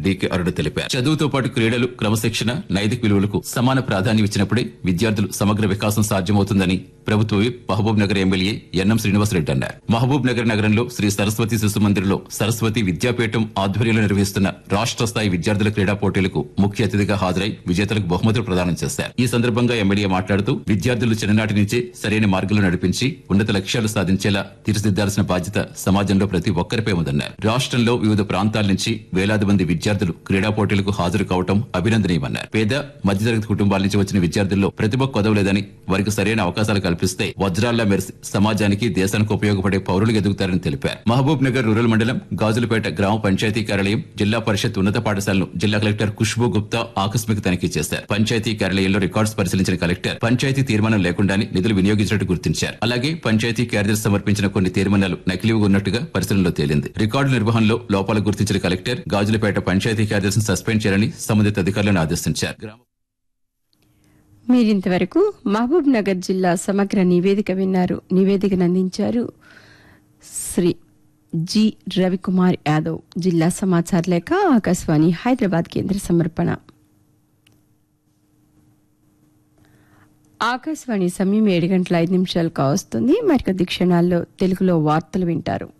DK అరుణ తెలిపారు చదువుతో పాటు క్రీడలు క్రమశిక్షణ నైతిక విలువలకు సమాన ప్రాధాన్యం ఇచ్చినప్పుడే విద్యార్థులు సమగ్ర వికాసం సాధ్యమవుతుందని ప్రభుత్వ whip Mahabubnagar MLA NM Srinivasa Reddy అన్నారు మహబూబ్ నగర్ నగరంలో శ్రీ సరస్వతి శిశు మందిర్లో సరస్వతి విద్యాపీఠం ఆధ్వర్యంలో నిర్వహిస్తున్న రాష్ట్ర స్థాయి విద్యార్థుల క్రీడా పోటీలకు ముఖ్య అతిథిగా హాజరై విజేతలకు బహుమతులు ప్రదానం చేశారు ఈ సందర్భంగా ఎమ్మెల్యే మాట్లాడుతూ విద్యార్థులు చిన్ననాటి నుంచే సరైన మార్గంలో నడిపించి ఉన్నత లక్ష్యాలు సాధించేలా తీర్చిదిద్దాల్సిన బాధ్యత సమాజంలో ప్రతి ఒక్కరిపై ఉందన్నారు రాష్ట్రంలో వివిధ ప్రాంతాల నుంచి వేలాది మంది విద్యార్థులు క్రీడా పోటీలకు హాజరు కావడం అభినందనీయమన్నారు పేద మధ్యతరగతి కుటుంబాల నుంచి వచ్చిన విద్యార్థుల్లో ప్రతిభ కొదవలేదని వారికి సరైన అవకాశాలు కల్పిస్తే వజ్రాల్లా మెరిసి సమాజానికి దేశానికి ఉపయోగపడే పౌరులు ఎదుగుతారని తెలిపారు మహబూబ్ నగర్ రూరల్ మండలం గాజులపేట గ్రామ పంచాయతీ కార్యాలయం జిల్లా పరిషత్ ఉన్నత పాఠశాలను జిల్లా కలెక్టర్ ఖుష్బూ గుప్తా ఆకస్మిక తనిఖీ చేశారు పంచాయతీ కార్యాలయంలో రికార్డ్స్ పరిశీలించిన కలెక్టర్ పంచాయతీ తీర్మానం లేకుండానే నిధులు వినియోగించినట్టు గుర్తించారు అలాగే పంచాయతీ కార్యదర్శి సమర్పించిన కొన్ని తీర్మానాలు నకిలీగా ఉన్నట్టుగా పరిశీలనలో తేలింది రికార్డు నిర్వహణలో లోపాలు గుర్తించిన కలెక్టర్ గాజులపేట పంచాయతీ కార్యదర్శిని సస్పెండ్ చేయాలని సంబంధిత అధికారులను ఆదేశించారు గ్రామ మీరింతవరకు మహబూబ్ నగర్ జిల్లా సమగ్ర నివేదిక విన్నారు నివేదికను అందించారు శ్రీ జి రవికుమార్ యాదవ్ జిల్లా సమాచార లేఖ ఆకాశవాణి హైదరాబాద్ కేంద్ర సమర్పణ ఆకాశవాణి సమయం ఏడు గంటల ఐదు నిమిషాలు కావస్తుంది మరికొద్ది క్షణాల్లో తెలుగులో వార్తలు వింటారు